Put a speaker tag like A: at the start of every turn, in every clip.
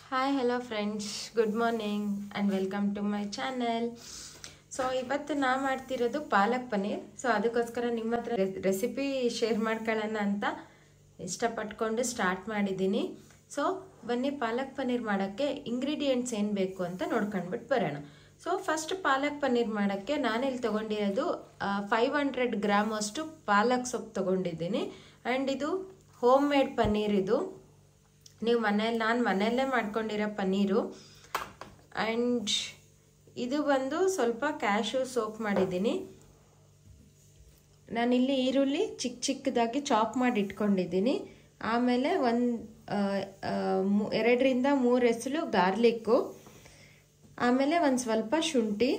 A: hi hello friends good morning and welcome to my channel so ಇವತ್ತು ನಾ ಮಾಡ್ತಿರೋದು ಪಾಲಕ್ paneer so ಅದಕ್ಕೋಸ್ಕರ ನಿಮ್ಮ ಹತ್ರ ರೆಸಿಪಿ ಶೇರ್ ಮಾಡ್ಕೊಳ್ಳೋಣ ಅಂತ ಇಷ್ಟಪಟ್ಕೊಂಡು ಸ್ಟಾರ್ಟ್ ಮಾಡಿದ್ದೀನಿ ಸೊ ಬನ್ನಿ ಪಾಲಕ್ ಪನ್ನೀರ್ ಮಾಡೋಕ್ಕೆ ಇಂಗ್ರೀಡಿಯೆಂಟ್ಸ್ ಏನು ಬೇಕು ಅಂತ ನೋಡ್ಕೊಂಡ್ಬಿಟ್ಟು ಬರೋಣ ಸೊ ಫಸ್ಟ್ ಪಾಲಕ್ ಪನ್ನೀರ್ ಮಾಡೋಕ್ಕೆ ನಾನಿಲ್ಲಿ ತೊಗೊಂಡಿರೋದು ಫೈವ್ ಹಂಡ್ರೆಡ್ ಗ್ರಾಮ್ ಅಷ್ಟು ಪಾಲಕ್ ಸೊಪ್ಪು ತೊಗೊಂಡಿದ್ದೀನಿ ಆ್ಯಂಡ್ ಇದು ಹೋಮ್ ಮೇಡ್ ಪನ್ನೀರ್ ಇದು ನೀವು ಮನೇಲಿ ನಾನು ಮನೆಯಲ್ಲೇ ಮಾಡ್ಕೊಂಡಿರೋ ಪನ್ನೀರು ಆ್ಯಂಡ್ ಇದು ಬಂದು ಸ್ವಲ್ಪ ಕ್ಯಾಶು ಸೋಪ್ ಮಾಡಿದ್ದೀನಿ ನಾನಿಲ್ಲಿ ಈರುಳ್ಳಿ ಚಿಕ್ಕ ಚಿಕ್ಕದಾಗಿ ಚಾಪ್ ಮಾಡಿ ಇಟ್ಕೊಂಡಿದ್ದೀನಿ ಆಮೇಲೆ ಒಂದು ಎರಡರಿಂದ ಮೂರು ಎಸಳು ಗಾರ್ಲಿಕ್ಕು ಆಮೇಲೆ ಒಂದು ಸ್ವಲ್ಪ ಶುಂಠಿ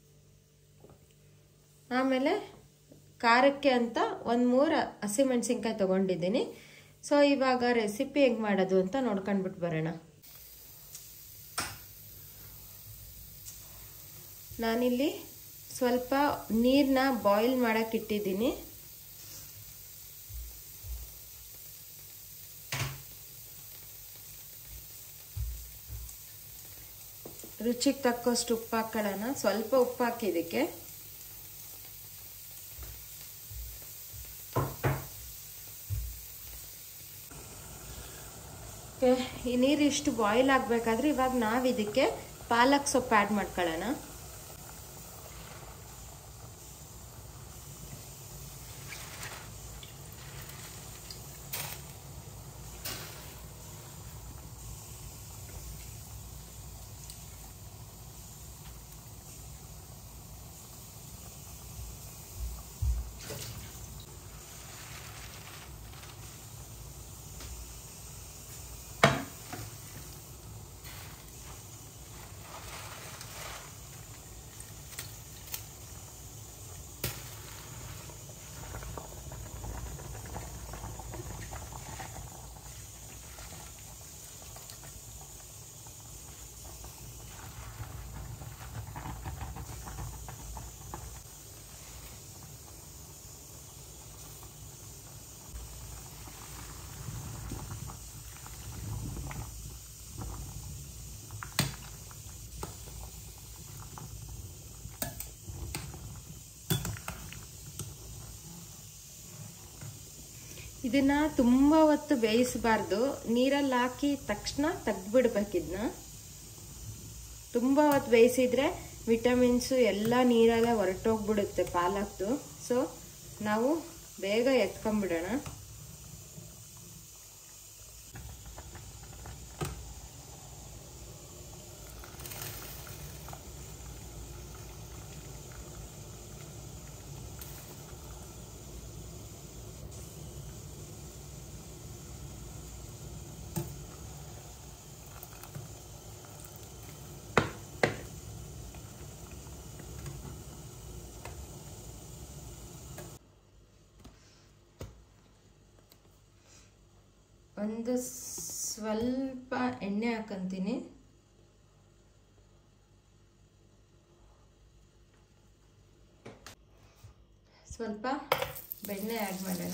A: ಆಮೇಲೆ ಖಾರಕ್ಕೆ ಅಂತ ಒಂದು ಮೂರು ಹಸಿಮೆಣ್ಸಿನ್ಕಾಯಿ ತೊಗೊಂಡಿದ್ದೀನಿ ಸೊ ಇವಾಗ ರೆಸಿಪಿ ಹೆಂಗೆ ಮಾಡೋದು ಅಂತ ನೋಡ್ಕೊಂಡ್ಬಿಟ್ಟು ಬರೋಣ ನಾನಿಲ್ಲಿ ಸ್ವಲ್ಪ ನೀರನ್ನ ಬಾಯ್ಲ್ ಮಾಡೋಕೆ ಇಟ್ಟಿದ್ದೀನಿ ರುಚಿಗೆ ತಕ್ಕಷ್ಟು ಉಪ್ಪು ಹಾಕೊಳ್ಳೋಣ ಸ್ವಲ್ಪ ಉಪ್ಪು ಹಾಕಿದ್ದಕ್ಕೆ ಈ ನೀರು ಇಷ್ಟು ಬಾಯ್ಲ್ ಆಗಬೇಕಾದ್ರೆ ಇವಾಗ ನಾವು ಇದಕ್ಕೆ ಪಾಲಕ್ ಸೊಪ್ಪು ಆ್ಯಡ್ ಮಾಡ್ಕೊಳ್ಳೋಣ ಇದನ್ನ ತುಂಬ ಹೊತ್ತು ಬೇಯಿಸಬಾರ್ದು ನೀರಲ್ಲಿ ಹಾಕಿ ತಕ್ಷಣ ತೆಗ್ದ್ಬಿಡ್ಬೇಕು ಇದನ್ನ ತುಂಬ ಹೊತ್ತು ಬೇಯಿಸಿದ್ರೆ ವಿಟಮಿನ್ಸು ಎಲ್ಲ ನೀರೆಲ್ಲ ಹೊರಟೋಗ್ಬಿಡುತ್ತೆ ಪಾಲಕ್ದು ಸೊ ನಾವು ಬೇಗ ಎತ್ಕೊಂಡ್ಬಿಡೋಣ ಒಂದು ಸ್ವಲ್ಪ ಎಣ್ಣೆ ಹಾಕಂತೀನಿ ಸ್ವಲ್ಪ ಬೆಣ್ಣೆ ಆ್ಯಡ್ ಮಾಡೋಣ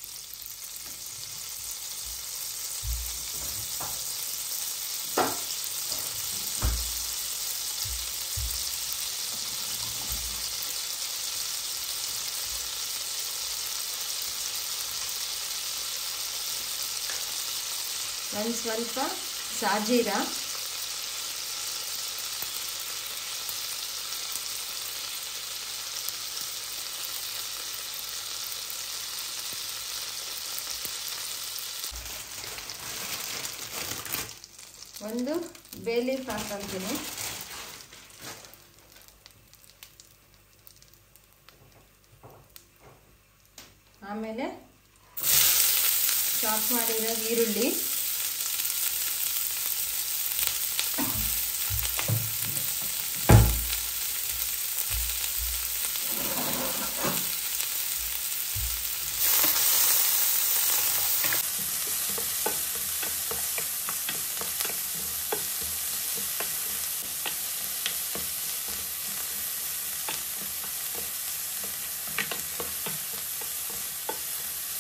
A: ಒಂದು ಸ್ವಲ್ಪ ಸಾಜೀರ ಒಂದು ಬೇಲೀಫ್ ಹಾಕೊಂತೀನಿ ಆಮೇಲೆ ಚಾಪ್ ಮಾಡಿರೋ ಈರುಳ್ಳಿ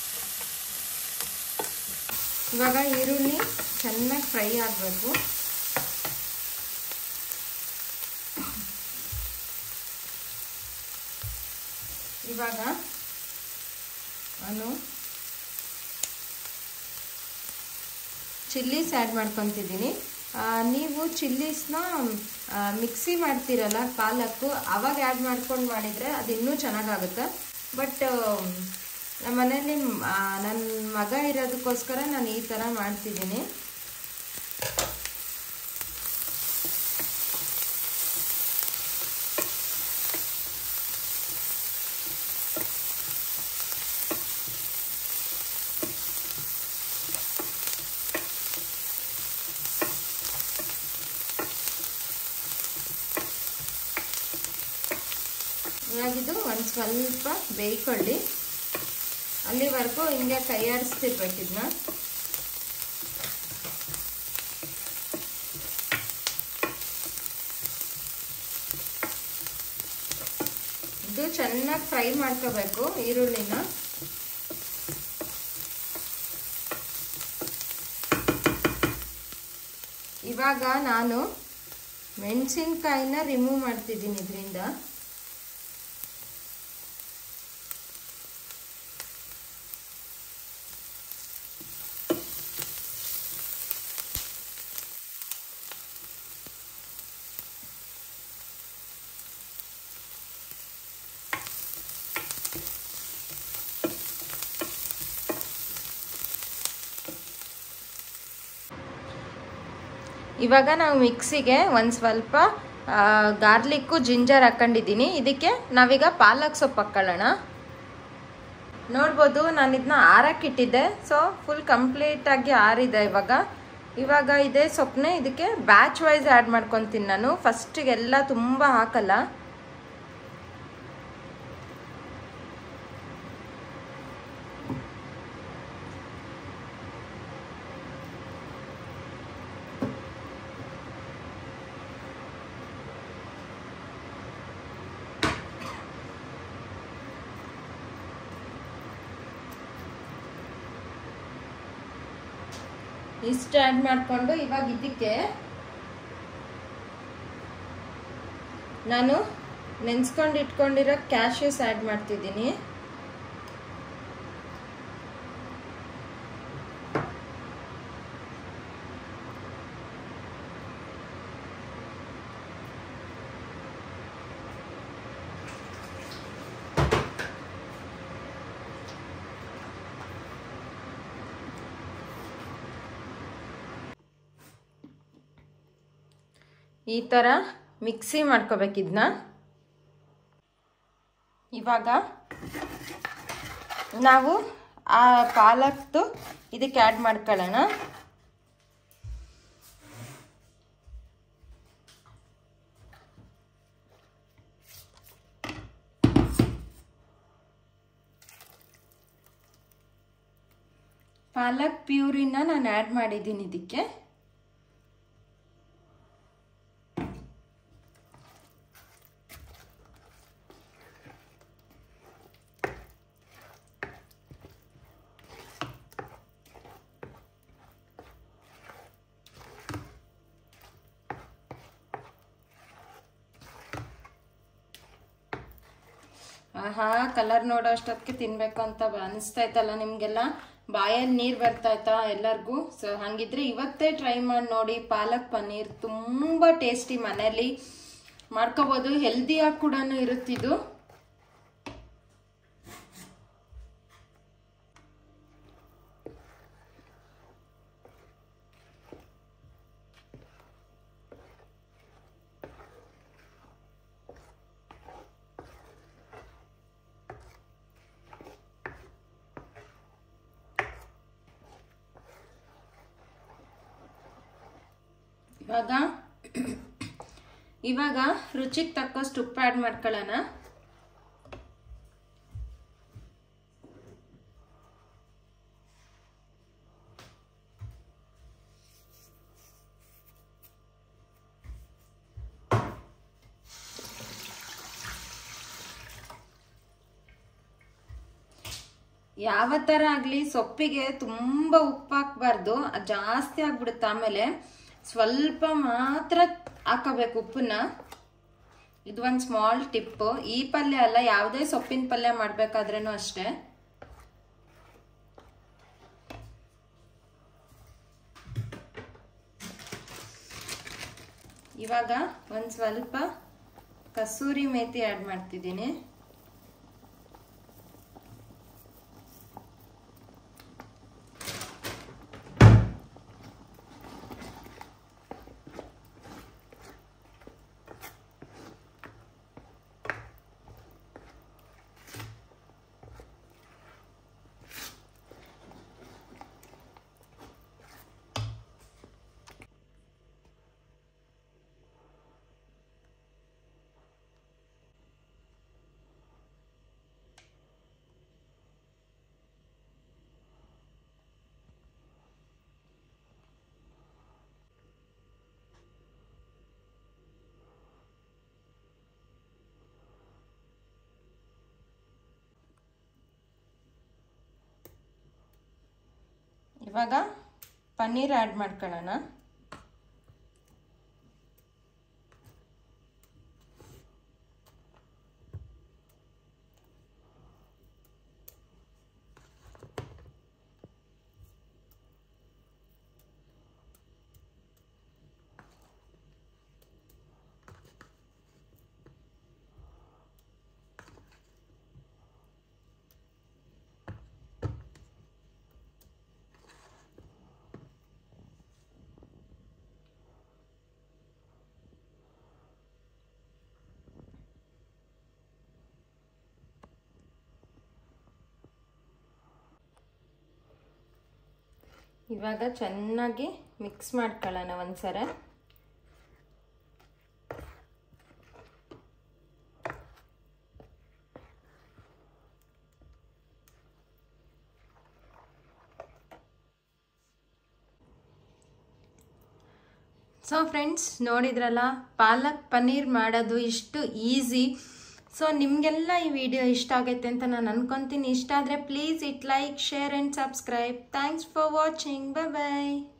A: ಇವಾಗ ಈರುಳ್ಳಿ ಚೆನ್ನಾಗಿ ಫ್ರೈ ಆಗಬೇಕು ಇವಾಗ ನಾನು ಚಿಲ್ಲೀಸ್ ಆ್ಯಡ್ ಮಾಡ್ಕೊತಿದ್ದೀನಿ ನೀವು ಚಿಲ್ಲೀಸ್ನ ಮಿಕ್ಸಿ ಮಾಡ್ತೀರಲ್ಲ ಪಾಲಕ್ಕು ಅವಾಗ ಆ್ಯಡ್ ಮಾಡ್ಕೊಂಡು ಮಾಡಿದರೆ ಅದು ಇನ್ನೂ ಚೆನ್ನಾಗಾಗುತ್ತೆ ಬಟ್ ನಮ್ಮ ಮನೇಲಿ ನನ್ನ ಮಗ ಇರೋದಕ್ಕೋಸ್ಕರ ನಾನು ಈ ಥರ ಮಾಡ್ತಿದ್ದೀನಿ ಇವಾಗಿದು ಒಂದು ಸ್ವಲ್ಪ ಬೇಯ್ಕೊಳ್ಳಿ ಅಲ್ಲಿವರೆಗೂ ಹಿಂಗೆ ಕೈ ಆಡಿಸ್ತಿರ್ಬೇಕು ಇದನ್ನ ಇದು ಚೆನ್ನಾಗಿ ಫ್ರೈ ಮಾಡ್ಕೋಬೇಕು ಈರುಳ್ಳಿನ ಇವಾಗ ನಾನು ಮೆಣಸಿನ್ಕಾಯಿನ ರಿಮೂವ್ ಮಾಡ್ತಿದ್ದೀನಿ ಇದರಿಂದ ಇವಾಗ ನಾವು ಮಿಕ್ಸಿಗೆ ಒಂದು ಸ್ವಲ್ಪ ಗಾರ್ಲಿಕ್ಕು ಜಿಂಜರ್ ಹಾಕೊಂಡಿದ್ದೀನಿ ಇದಕ್ಕೆ ನಾವೀಗ ಪಾಲಕ್ ಸೊಪ್ಪು ಹಾಕೊಳ್ಳೋಣ ನೋಡ್ಬೋದು ನಾನು ಇದನ್ನ ಆರಕ್ಕಿಟ್ಟಿದ್ದೆ ಸೊ ಫುಲ್ ಕಂಪ್ಲೀಟಾಗಿ ಆರಿದೆ ಇವಾಗ ಇವಾಗ ಇದೇ ಸೊಪ್ಪನ್ನೇ ಇದಕ್ಕೆ ಬ್ಯಾಚ್ ವೈಸ್ ಆ್ಯಡ್ ಮಾಡ್ಕೊತೀನಿ ನಾನು ಫಸ್ಟಿಗೆಲ್ಲ ತುಂಬ ಹಾಕಲ್ಲ ಇಷ್ಟು ಆ್ಯಡ್ ಮಾಡಿಕೊಂಡು ಇವಾಗ ಇದಕ್ಕೆ ನಾನು ನೆನೆಸ್ಕೊಂಡು ಇಟ್ಕೊಂಡಿರೋ ಕ್ಯಾಶ್ಯೂಸ್ ಆ್ಯಡ್ ಮಾಡ್ತಿದ್ದೀನಿ ಈ ಥರ ಮಿಕ್ಸಿ ಮಾಡ್ಕೋಬೇಕಿದ್ನ ಇವಾಗ ನಾವು ಆ ಪಾಲಕ್ದು ಇದಕ್ಕೆ ಆ್ಯಡ್ ಮಾಡ್ಕೊಳ್ಳೋಣ ಪಾಲಕ್ ಪ್ಯೂರಿನ ನಾನು ಆ್ಯಡ್ ಮಾಡಿದ್ದೀನಿ ಇದಕ್ಕೆ ಆಹಾ ಕಲರ್ ನೋಡೋ ಅಷ್ಟೊತ್ತಿಗೆ ತಿನ್ಬೇಕು ಅಂತ ಅನಿಸ್ತೈತಲ್ಲ ನಿಮಗೆಲ್ಲ ಬಾಯಲ್ಲಿ ನೀರು ಬರ್ತಾಯ್ತಾ ಎಲ್ಲರಿಗೂ ಸೊ ಹಾಗಿದ್ರೆ ಇವತ್ತೇ ಟ್ರೈ ಮಾಡಿ ನೋಡಿ ಪಾಲಕ್ ಪನ್ನೀರ್ ತುಂಬ ಟೇಸ್ಟಿ ಮನೇಲಿ ಮಾಡ್ಕೋಬೋದು ಹೆಲ್ದಿಯಾಗಿ ಕೂಡ ಇರುತ್ತಿದು ಇವಾಗ ಇವಾಗ ರುಚಿಗೆ ತಕ್ಕಷ್ಟು ಉಪ್ಪು ಆ್ಯಡ್ ಮಾಡ್ಕೊಳ್ಳೋಣ ಯಾವ ಥರ ಆಗಲಿ ಸೊಪ್ಪಿಗೆ ತುಂಬ ಉಪ್ಪು ಹಾಕ್ಬಾರ್ದು ಅದು ಜಾಸ್ತಿ ಆಗ್ಬಿಡುತ್ತೆ ಆಮೇಲೆ ಸ್ವಲ್ಪ ಮಾತ್ರ ಹಾಕೋಬೇಕು ಉಪ್ಪನ್ನ ಇದು ಒಂದು ಸ್ಮಾಲ್ ಟಿಪ್ಪು ಈ ಪಲ್ಯ ಅಲ್ಲ ಯಾವುದೇ ಸೊಪ್ಪಿನ ಪಲ್ಯ ಮಾಡಬೇಕಾದ್ರೂ ಅಷ್ಟೇ ಇವಾಗ ಒಂದು ಸ್ವಲ್ಪ ಕಸೂರಿ ಮೇಥಿ ಆ್ಯಡ್ ಮಾಡ್ತಿದ್ದೀನಿ ಇವಾಗ ಪನ್ನೀರ್ ಆ್ಯಡ್ ಮಾಡ್ಕೊಳ್ಳೋಣ ಇವಾಗ ಚೆನ್ನಾಗಿ ಮಿಕ್ಸ್ ಮಾಡ್ಕೊಳ್ಳೋಣ ಒಂದ್ಸರ ಸೊ ಫ್ರೆಂಡ್ಸ್ ನೋಡಿದ್ರಲ್ಲ ಪಾಲಕ್ ಪನ್ನೀರ್ ಮಾಡೋದು ಇಷ್ಟು ಈಸಿ ಸೊ ನಿಮಗೆಲ್ಲ ಈ ವಿಡಿಯೋ ಇಷ್ಟ ಆಗೈತೆ ಅಂತ ನಾನು ಅನ್ಕೊತೀನಿ ಇಷ್ಟ ಆದರೆ please it like share and subscribe thanks for watching bye bye